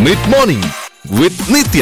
Mid morning with Nithya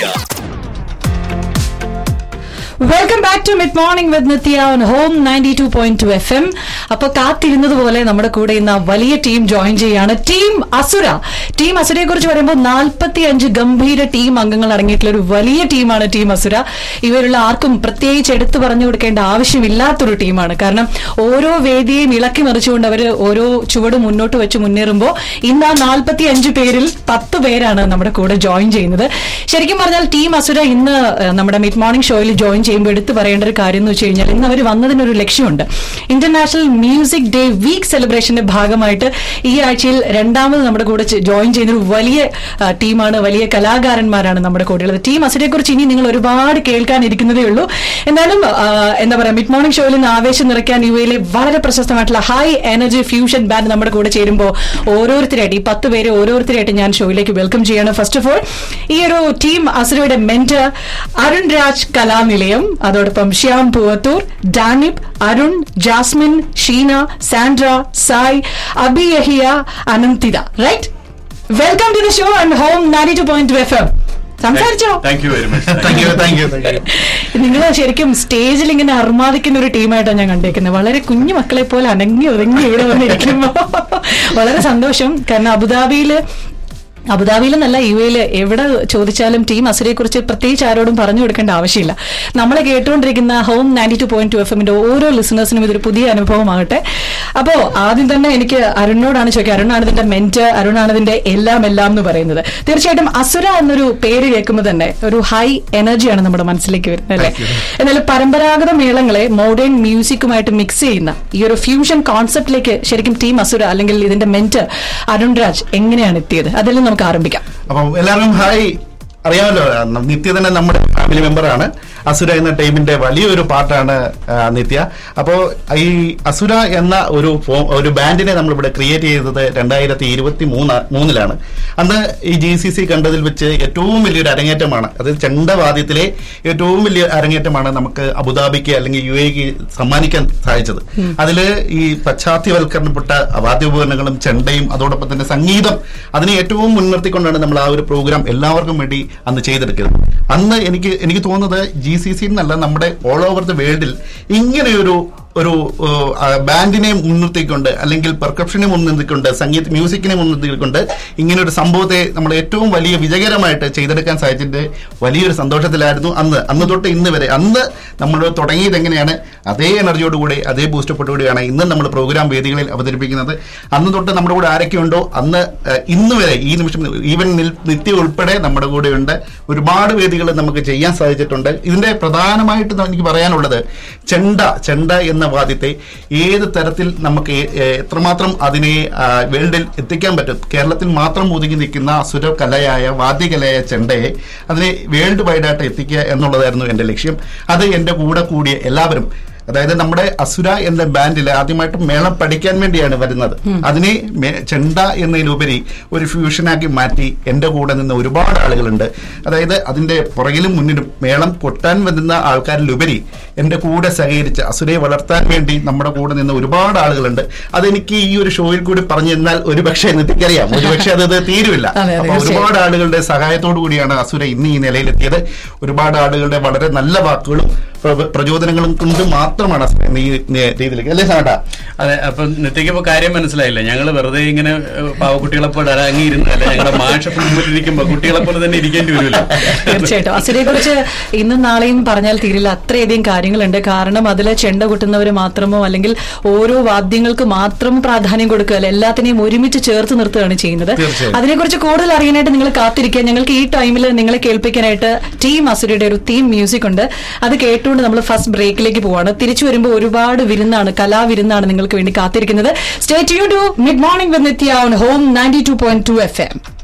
welcome back to mid morning with Nithya on home ninety two point two F M അപ്പൊ കാത്തിരുന്നത് പോലെ നമ്മുടെ കൂടെ ഇന്ന് ആ വലിയ ടീം ജോയിൻ ചെയ്യാണ് ടീം അസുര ടീം അസുരയെ കുറിച്ച് പറയുമ്പോൾ നാൽപ്പത്തി അഞ്ച് ഗംഭീര ടീം അംഗങ്ങൾ അടങ്ങിയിട്ടുള്ള ഒരു വലിയ ടീമാണ് ടീം അസുര ഇവരുള്ള ആർക്കും പ്രത്യേകിച്ച് എടുത്തു പറഞ്ഞു കൊടുക്കേണ്ട ആവശ്യമില്ലാത്തൊരു ടീമാണ് കാരണം ഓരോ വേദിയെയും ഇളക്കി മറിച്ചുകൊണ്ട് അവർ ഓരോ ചുവട് മുന്നോട്ട് വെച്ച് മുന്നേറുമ്പോൾ ഇന്ന് ആ നാൽപ്പത്തി അഞ്ച് പേരിൽ പത്ത് പേരാണ് നമ്മുടെ കൂടെ ജോയിൻ ചെയ്യുന്നത് ശരിക്കും പറഞ്ഞാൽ ടീം അസുര ഇന്ന് ഏഹ്, നമ്മുടെ മിഡ് മോർണിംഗ് ഷോയിൽ ജോയിൻ ചെയ്യുമ്പോൾ എടുത്തു പറയേണ്ട ഒരു കാര്യം എന്ന് വെച്ച് കഴിഞ്ഞാൽ ഇന്ന് അവർ വന്നതിനൊരു ലക്ഷ്യമുണ്ട് ഇന്റർനാഷണൽ മ്യൂസിക് ഡേ വീക്ക് സെലിബ്രേഷന്റെ ഭാഗമായിട്ട് ഈ ആഴ്ചയിൽ രണ്ടാമത് നമ്മുടെ കൂടെ ജോയിൻ ചെയ്യുന്ന ഒരു വലിയ ആ, ടീമാണ് വലിയ കലാകാരന്മാരാണ് നമ്മുടെ കൂടെയുള്ളത് ടീം അസുരയെ കുറിച്ച് ഇനി നിങ്ങൾ ഒരുപാട് കേൾക്കാനിരിക്കുന്നതേ ഉള്ളൂ എന്നാലും ആ, എന്താ പറയാ മിഡ് മോർണിംഗ് ഷോയിൽ നിന്ന് ആവേശം നിറയ്ക്കാൻ യു എയിലെ വളരെ പ്രശസ്തമായിട്ടുള്ള ഹൈ എനർജി ഫ്യൂഷൻ ബാൻഡ് നമ്മുടെ കൂടെ ചേരുമ്പോൾ ഓരോരുത്തരായിട്ട് ഈ പത്ത് പേരെ ഓരോരുത്തരായിട്ട് ഞാൻ ഷോയിലേക്ക് വെൽക്കം ചെയ്യാണ് ഫസ്റ്റ് ഓഫ് ഓൾ ഈ ഒരു ടീം അസുരയുടെ മെന്റർ അരുൺ രാജ് കലാനിലയം അതോടൊപ്പം Shyam Poovathur Danib Arun Jasmine Sheena Sandra Sai Abi Yahiya Ananditha right welcome to the show and home ninety two point F M സംസാരിച്ചോ thank you very much thank you thank you thank you നിങ്ങൾ ശരിക്കും സ്റ്റേജിൽ ഇങ്ങനെ അർമാദിക്കുന്ന ഒരു ടീമായിട്ടാണ് ഞാൻ കണ്ടേക്കുന്നത് വളരെ കുഞ്ഞു മക്കളെ പോലെ അനങ്ങി ഒതുങ്ങി ഇവിടെ വന്നിരിക്കുമ്പോ വളരെ സന്തോഷം കാരണം അബുദാബിയില് അബുദാബിയിലെന്നല്ല യു എയില് എവിടെ ചോദിച്ചാലും ടീം അസുരയെ കുറിച്ച് പ്രത്യേകിച്ച് ആരോടും പറഞ്ഞു കൊടുക്കേണ്ട ആവശ്യമില്ല നമ്മളെ കേട്ടുകൊണ്ടിരിക്കുന്ന home ninety two point two F എമ്മിന്റെ ഓരോ ലിസണേഴ്സിനും ഇതൊരു പുതിയ അനുഭവമാകട്ടെ അപ്പോ ആദ്യം തന്നെ എനിക്ക് അരുണിനോടാണ് ചോദിക്കുക അരുണാണ് ഇതിന്റെ മെന്റ് അരുണാണ് ഇതിന്റെ എല്ലാം എല്ലാം എന്ന് പറയുന്നത് തീർച്ചയായിട്ടും അസുര എന്നൊരു പേര് കേൾക്കുമ്പോൾ തന്നെ ഒരു ഹൈ എനർജിയാണ് നമ്മുടെ മനസ്സിലേക്ക് വരുന്നത് അല്ലേ എന്നാൽ പരമ്പരാഗത മേളങ്ങളെ മോഡേൺ മ്യൂസിക്കുമായിട്ട് മിക്സ് ചെയ്യുന്ന ഈ ഒരു ഫ്യൂഷൻ കോൺസെപ്റ്റിലേക്ക് ശരിക്കും ടീം അസുര അല്ലെങ്കിൽ ഇതിന്റെ മെന്റ് അരുൺ രാജ് എങ്ങനെയാണ് എത്തിയത് അതിൽ നിന്ന് നമുക്ക് ആരംഭിക്കാം അപ്പം എല്ലാവർക്കും ഹായ് അറിയാമല്ലോ ന- നിത്യ തന്നെ നമ്മുടെ ഫാമിലി മെമ്പറാണ് അസുര എന്ന ടീമിന്റെ വലിയൊരു പാർട്ടാണ് ആ, നിത്യ അപ്പോ ഈ അസുര എന്ന ഒരു ഫോ- ഒരു ബാൻഡിനെ നമ്മളിവിടെ ക്രിയേറ്റ് ചെയ്തത് രണ്ടായിരത്തി ഇരുപത്തി മൂന്ന് മൂന്നിലാണ് അന്ന് ഈ ജി സി സി കണ്ടതിൽ വെച്ച് ഏറ്റവും വലിയൊരു അരങ്ങേറ്റമാണ് അത് ചെണ്ടവാദ്യത്തിലെ ഏറ്റവും വലിയ അരങ്ങേറ്റമാണ് നമുക്ക് അബുദാബിക്ക് അല്ലെങ്കിൽ യു എക്ക് സമ്മാനിക്കാൻ സാധിച്ചത് അതില് ഈ പശ്ചാത്തലവൽക്കരണപ്പെട്ട വാദ്യോപകരണങ്ങളും ചെണ്ടയും അതോടൊപ്പം തന്നെ സംഗീതം അതിനെ ഏറ്റവും മുൻനിർത്തിക്കൊണ്ടാണ് നമ്മൾ ആ ഒരു പ്രോഗ്രാം എല്ലാവർക്കും വേണ്ടി അന്ന് ചെയ്തെടുക്കുന്നത് അന്ന് എനിക്ക് എനിക്ക് തോന്നുന്നത് ജി സി സി എന്നല്ല നമ്മുടെ ഓൾ ഓവർ ദ വേൾഡിൽ ഇങ്ങനെയൊരു ഒരു ഏഹ്, ബാൻഡിനെ മുൻനിർത്തിക്കൊണ്ട് അല്ലെങ്കിൽ പെർക്കപ്ഷനെ മുൻനിർത്തിക്കൊണ്ട് സംഗീത മ്യൂസിക്കിനെ മുൻനിർത്തിക്കൊണ്ട് ഇങ്ങനെ ഒരു സംഭവത്തെ നമ്മൾ ഏറ്റവും വലിയ വിജയകരമായിട്ട് ചെയ്തെടുക്കാൻ സാധിച്ചതിന്റെ വലിയൊരു സന്തോഷത്തിലായിരുന്നു അന്ന് അന്ന് തൊട്ട് ഇന്ന് വരെ അന്ന് നമ്മൾ തുടങ്ങിയത് എങ്ങനെയാണ് അതേ എനർജിയോടുകൂടി അതേ ബൂസ്റ്റപ്പോടുകൂടിയാണ് ഇന്ന് നമ്മൾ പ്രോഗ്രാം വേദികളിൽ അവതരിപ്പിക്കുന്നത് അന്ന് തൊട്ട് നമ്മുടെ കൂടെ ആരൊക്കെയുണ്ടോ അന്ന് ഏഹ്, ഇന്ന് വരെ ഈ നിമിഷം ഈവൻ നിൽ- നിത്യ ഉൾപ്പെടെ നമ്മുടെ കൂടെയുണ്ട് ഒരുപാട് വേദികൾ നമുക്ക് ചെയ്യാൻ സാധിച്ചിട്ടുണ്ട് ഇതിന്റെ പ്രധാനമായിട്ട് എനിക്ക് പറയാനുള്ളത് ചെണ്ട ചെണ്ട എന്ന വാദ്യത്തെ ഏത് തരത്തിൽ നമുക്ക് ഏ- ഏ- എത്രമാത്രം അതിനെ ആ, വേൾഡിൽ എത്തിക്കാൻ പറ്റും കേരളത്തിൽ മാത്രം ഒതുങ്ങി നിൽക്കുന്ന അസുര കലയായ വാദ്യകലയായ ചെണ്ടയെ അതിനെ വേൾഡ് വൈഡായിട്ട് എത്തിക്കുക എന്നുള്ളതായിരുന്നു എന്റെ ലക്ഷ്യം അത് എന്റെ കൂടെ കൂടിയ എല്ലാവരും അതായത് നമ്മുടെ അസുര എന്ന ബാൻഡിൽ ആദ്യമായിട്ട് മേളം പഠിക്കാൻ വേണ്ടിയാണ് വരുന്നത് അതിനെ മേ- ചെണ്ട എന്നതിലുപരി ഒരു ഫ്യൂഷനാക്കി മാറ്റി എന്റെ കൂടെ നിന്ന് ഒരുപാട് ആളുകളുണ്ട് അതായത് അതിന്റെ പുറകിലും മുന്നിലും മേളം കൊട്ടാൻ വരുന്ന ആൾക്കാരിലുപരി എന്റെ കൂടെ സഹകരിച്ച് അസുരയെ വളർത്താൻ വേണ്ടി നമ്മുടെ കൂടെ നിന്ന് ഒരുപാട് ആളുകളുണ്ട് അതെനിക്ക് ഈ ഒരു ഷോയിൽ കൂടി പറഞ്ഞു തന്നാൽ ഒരു പക്ഷേ എനിക്കറിയാം ഒരു പക്ഷേ അത് തീരുമില്ല അതെ, അതെ, അപ്പൊ തീർച്ചയായും. ഒരുപാട് ആളുകളുടെ സഹായത്തോടു കൂടിയാണ് അസുര ഇന്ന് ഈ നിലയിലെത്തിയത് ഒരുപാട് ആളുകളുടെ വളരെ നല്ല വാക്കുകളും പ്ര- പ്രചോദനങ്ങളും കൊണ്ട് മാത്രമാണ് അസുര ഇന്ന് ഈ നി- രീതിയിലേക്ക് അല്ലേ സാട്ടാ അതെ അപ്പൊ നിത്യക്ക് ഇപ്പൊ കാര്യം മനസ്സിലായില്ല ഞങ്ങള് വെറുതെ ഇങ്ങനെ ഏഹ്, പാവക്കുട്ടികളെ പോലെ ഇറങ്ങിയിരുന്നല്ല ഞങ്ങളുടെ മാഷ മുമ്പിലിരിക്കുമ്പോ കുട്ടികളെ പോലെ തന്നെ ഇരിക്കേണ്ടി വരുമല്ലോ തീർച്ചയായിട്ടും അസുരയെ കുറിച്ച് ഇന്നും നാളെയും പറഞ്ഞാൽ തീരില്ല അത്രയധികം കാര്യങ്ങളുണ്ട് കാരണം അതിൽ ചെണ്ട കൊട്ടുന്നവർ മാത്രമോ അല്ലെങ്കിൽ ഓരോ വാദ്യങ്ങൾക്ക് മാത്രം പ്രാധാന്യം കൊടുക്കുകയല്ല എല്ലാത്തിനെയും ഒരുമിച്ച് ചേർത്ത് നിർത്തുകയാണ് ചെയ്യുന്നത് തീർച്ചയായും. അതിനെക്കുറിച്ച് കൂടുതൽ അറിയാനായിട്ട് നിങ്ങൾ കാത്തിരിക്കുക ഞങ്ങൾക്ക് ഈ ടൈമിൽ നിങ്ങളെ കേൾപ്പിക്കാനായിട്ട് ടീം അസുരയുടെ ഒരു തീം മ്യൂസിക് ഉണ്ട് അത് കേട്ടുകൊണ്ട് നമ്മൾ ഫസ്റ്റ് ബ്രേക്കിലേക്ക് പോവാണ് തിരിച്ചു വരുമ്പോൾ ഒരുപാട് വിരുന്നാണ് കലാവിരുന്നാണ് നിങ്ങൾക്ക് വേണ്ടി കാത്തിരിക്കുന്നത് stay tune to mid morning with Nithya on home ninety two point two F M